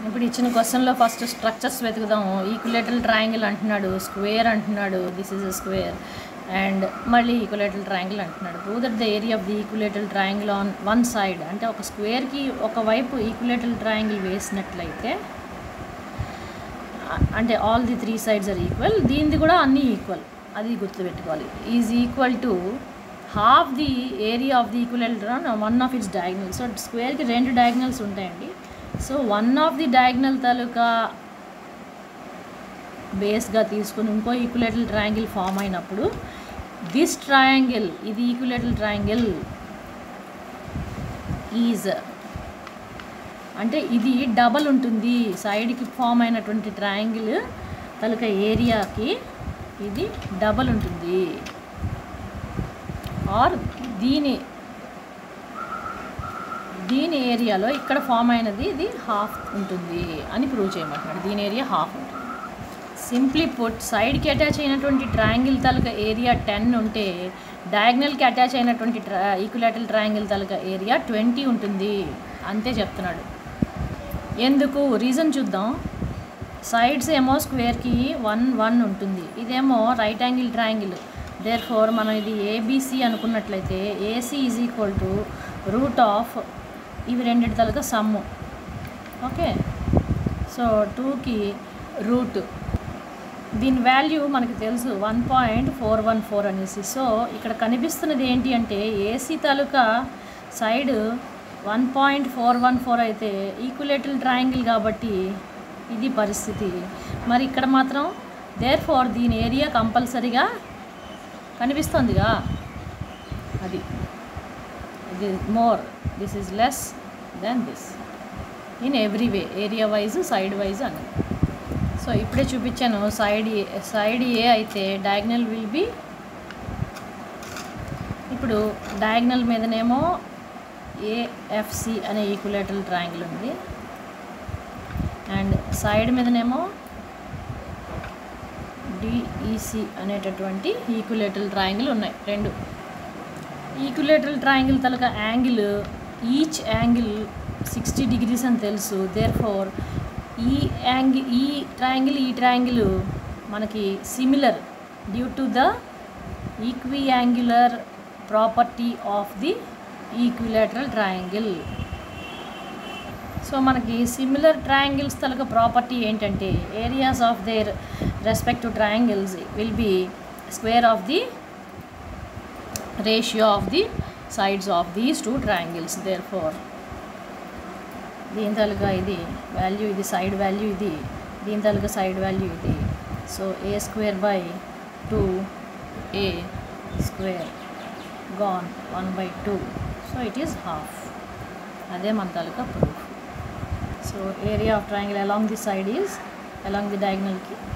ఇప్పుడు ఇచ్చిన క్వశ్చన్లో ఫస్ట్ స్ట్రక్చర్స్ వెతుకుదాం ఈక్యులేటల్ ట్రయాంగిల్ అంటున్నాడు స్క్వేర్ అంటున్నాడు దిస్ ఇస్ స్క్వేర్ అండ్ మళ్ళీ ఈక్యులేటల్ ట్రయాంగిల్ అంటున్నాడు prove that the area of the equilateral triangle on one side అంటే ఒక స్క్వేర్కి ఒకవైపు ఈక్యులేటల్ ట్రయాంగిల్ వేసినట్లయితే అ- అంటే all the three sides are equal దీనిది కూడా అన్నీ ఈక్వల్ అది గుర్తుపెట్టుకోవాలి is equal to half the area of the equal one of its diagonal so స్క్వేర్కి రెండు డయాగ్నల్స్ ఉంటాయండి so one of the diagonal తాలూకా బేస్గా తీసుకుని ఇంకో ఈక్యులేటల్ ట్రయాంగిల్ ఫామ్ అయినప్పుడు దిస్ ట్రయాంగిల్ ఇది ఈక్యులేటల్ ట్రయాంగిల్ ఈజ్ అంటే ఇది డబల్ ఉంటుంది సైడ్కి ఫామ్ అయినటువంటి ట్రయాంగిల్ తలక ఏరియాకి ఇది డబల్ ఉంటుంది ఆర్ దీని దీని ఏరియాలో ఇక్కడ ఫామ్ అయినది ఇది హాఫ్ ఉంటుంది అని ప్రూవ్ చేయమంటున్నాడు దీని ఏరియా హాఫ్ ఉంటుంది సింప్లీ పుట్ సైడ్కి అటాచ్ అయినటువంటి ట్రయాంగిల్ తాలూకా ఏరియా టెన్ ఉంటే డయాగ్నల్కి అటాచ్ అయినటువంటి ట్రా ఈక్యులేటల్ ట్రయాంగిల్ తాలూకా ఏరియా ట్వంటీ ఉంటుంది అంతే చెప్తున్నాడు ఎందుకు రీజన్ చూద్దాం సైడ్స్ ఏమో స్క్వేర్కి వన్ వన్ ఉంటుంది ఇదేమో right angle triangle therefore మనం ఇది ఏబీసీ అనుకున్నట్లయితే AC is equal to root of ఇవి రెండింటి తలక సమ్ము ఓకే సో టూకి రూట్ దీని వాల్యూ మనకి తెలుసు one point four one four అనేసి సో ఇక్కడ కనిపిస్తున్నది ఏంటి అంటే ఏసీ తాలూకా side one point four one four అయితే ఈక్యులేటల్ ట్రయాంగిల్ కాబట్టి ఇది పరిస్థితి మరి ఇక్కడ మాత్రం దేర్ ఫోర్ దీని ఏరియా కంపల్సరీగా కనిపిస్తుందిగా అది ఇది more this is less than this in every way area wise side wise అని సో ఇప్పుడే చూపించాను సైడ్ ఏ సైడ్ ఏ అయితే డయాగ్నల్ విల్ బి ఇప్పుడు డయాగ్నల్ మీదనేమో ఏఎఫ్సి అనే ఈక్యులేటల్ ట్రయాంగిల్ ఉంది అండ్ సైడ్ మీదనేమో డిఈసి అనేటటువంటి ఈక్యులేటల్ ట్రయాంగిల్ ఉన్నాయి రెండు ఈక్యులేటరల్ ట్రయాంగిల్ తలక angle each angle sixty degrees అని తెలుసు దేర్ ఫోర్ ఈ యాంగిల్ ఈ ట్రయాంగిల్ ఈ ట్రయాంగిల్ మనకి similar due to the equi angular property of the equilateral triangle so మనకి సిమిలర్ ట్రయాంగిల్స్ తలక ప్రాపర్టీ ఏంటంటే areas of their respective triangles will be square of the ratio of the sides of these two triangles therefore దీని తలుగా ఇది value ఇది side value ఇది దీని తలుగా side value ఇది so A square by two A square gone one by two so it is half అదే మన తాలూకా proof so area of triangle along the side is along the డయాగ్నల్కి